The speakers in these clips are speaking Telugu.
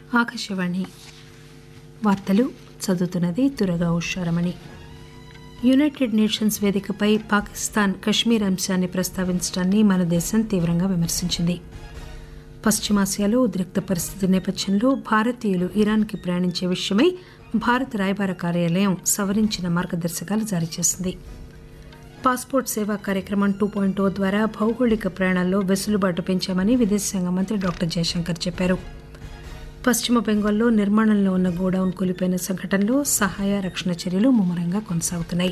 ఆకాశవాణి వార్తలు చదువుతున్నది తురగా ఉషారమణి యునైటెడ్ నేషన్స్ వేదికపై పాకిస్తాన్ కశ్మీర్ అంశాన్ని ప్రస్తావించడాన్ని మన దేశం తీవ్రంగా విమర్శించింది పశ్చిమాసియాలో ఉద్రిక్త పరిస్థితి నేపథ్యంలో భారతీయులు ఇరాన్కి ప్రయాణించే విషయమై భారత రాయబార కార్యాలయం సవరించిన మార్గదర్శకాలు జారీ చేసింది పాస్పోర్ట్ సేవా కార్యక్రమం టూ పాయింట్ ఓ ద్వారా భౌగోళిక ప్రయాణాల్లో వెసులుబాటు పెంచామని విదేశాంగ మంత్రి డాక్టర్ జయశంకర్ చెప్పారు పశ్చిమ బెంగాల్లో నిర్మాణంలో ఉన్న గోడౌన్ కూలిపోయిన సంఘటనలో సహాయ రక్షణ చర్యలు ముమ్మరంగా కొనసాగుతున్నాయి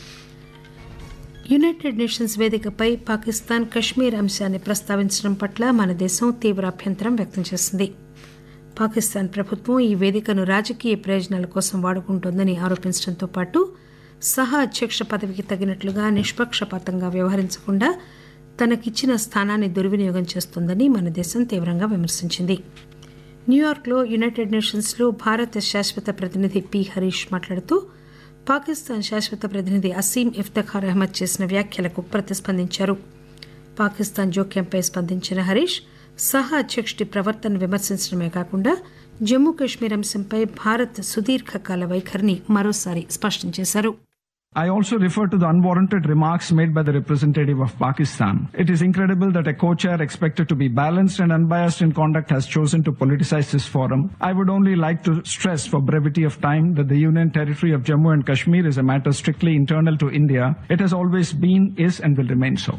యునైటెడ్ నేషన్స్ వేదికపై పాకిస్తాన్ కశ్మీర్ అంశాన్ని ప్రస్తావించడం పట్ల మన దేశం తీవ్ర అభ్యంతరం వ్యక్తం చేసింది పాకిస్తాన్ ప్రభుత్వం ఈ వేదికను రాజకీయ ప్రయోజనాల కోసం వాడుకుంటోందని ఆరోపించడంతో పాటు సహా అధ్యక్ష పదవికి తగినట్లుగా నిష్పక్షపాతంగా వ్యవహరించకుండా తనకిచ్చిన స్థానాన్ని దుర్వినియోగం చేస్తోందని మన దేశం తీవ్రంగా విమర్శించింది న్యూయార్క్లో యునైటెడ్ నేషన్స్లో భారత శాశ్వత ప్రతినిధి పి హరీష్ మాట్లాడుతూ పాకిస్తాన్ శాశ్వత ప్రతినిధి అసీం ఇఫ్తఖార్ అహ్మద్ చేసిన వ్యాఖ్యలకు ప్రతిస్పందించారు పాకిస్తాన్ జోక్యంపై స్పందించిన హరీష్ సహా అధ్యక్షుడి ప్రవర్తన విమర్శించడమే కాకుండా జమ్మూ కశ్మీర్ అంశంపై భారత్ సుదీర్ఘకాల వైఖరిని మరోసారి స్పష్టం చేశారు I also refer to the unwarranted remarks made by the representative of Pakistan. It is incredible that a co-chair expected to be balanced and unbiased in conduct has chosen to politicize this forum. I would only like to stress for brevity of time that the Union territory of Jammu and Kashmir is a matter strictly internal to India. It has always been, is and will remain so.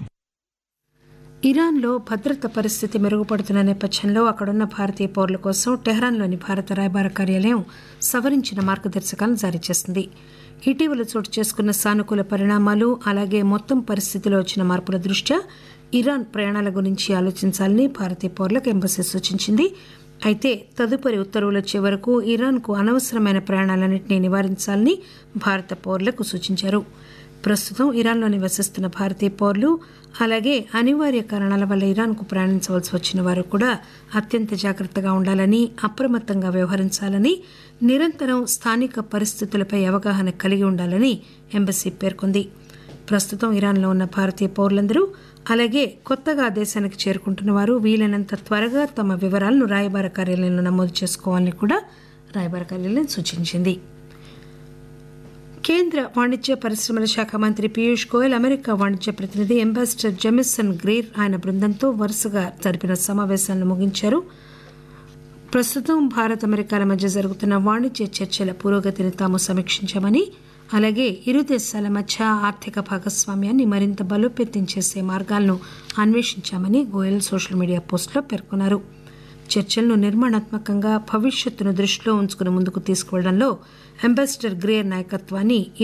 ఇరాన్లో భద్రత పరిస్థితి మెరుగుపడుతున్న నేపథ్యంలో అక్కడున్న భారతీయ పౌరుల కోసం టెహ్రాన్లోని భారత రాయబార కార్యాలయం సవరించిన మార్గదర్శకాలను జారీ చేసింది ఇటీవల చోటు చేసుకున్న సానుకూల పరిణామాలు అలాగే మొత్తం పరిస్థితిలో వచ్చిన మార్పుల దృష్ట్యా ఇరాన్ ప్రయాణాల గురించి ఆలోచించాలని భారతీయ పౌరులకు ఎంబసీ సూచించింది అయితే తదుపరి ఉత్తర్వులు వచ్చే వరకు ఇరాన్కు అనవసరమైన ప్రయాణాలన్నింటినీ నివారించాలని భారత పౌరులకు సూచించారు ప్రస్తుతం ఇరాన్లో నివసిస్తున్న భారతీయ పౌరులు అలాగే అనివార్య కారణాల వల్ల ఇరాన్కు ప్రయాణించవలసి వచ్చిన వారు కూడా అత్యంత జాగ్రత్తగా ఉండాలని అప్రమత్తంగా వ్యవహరించాలని నిరంతరం స్థానిక పరిస్థితులపై అవగాహన కలిగి ఉండాలని ఎంబసీ పేర్కొంది ప్రస్తుతం ఇరాన్లో ఉన్న భారతీయ పౌరులందరూ అలాగే కొత్తగా దేశానికి చేరుకుంటున్న వారు వీలైనంత త్వరగా తమ వివరాలను రాయబార కార్యాలయంలో నమోదు చేసుకోవాలని కూడా రాయబార కార్యాలయం సూచించింది కేంద్ర వాణిజ్య పరిశ్రమల శాఖ మంత్రి పీయూష్ గోయల్ అమెరికా వాణిజ్య ప్రతినిధి అంబాసిడర్ జెమిసన్ గ్రీర్ ఆయన బృందంతో వరుసగా జరిపిన సమావేశాలను ముగించారు ప్రస్తుతం భారత్ అమెరికాల మధ్య జరుగుతున్న వాణిజ్య చర్చల పురోగతిని తాము సమీక్షించామని అలాగే ఇరు దేశాల మధ్య ఆర్థిక భాగస్వామ్యాన్ని మరింత బలోపేతం చేసే మార్గాలను అన్వేషించామని గోయల్ సోషల్ మీడియా పోస్టులో పేర్కొన్నారు చర్చలను నిర్మాణాత్మకంగా భవిష్యత్తును దృష్టిలో ఉంచుకుని ముందుకు తీసుకువెళ్లడంలో అంబాసిడర్ గ్రేయర్ నాయకత్వాన్ని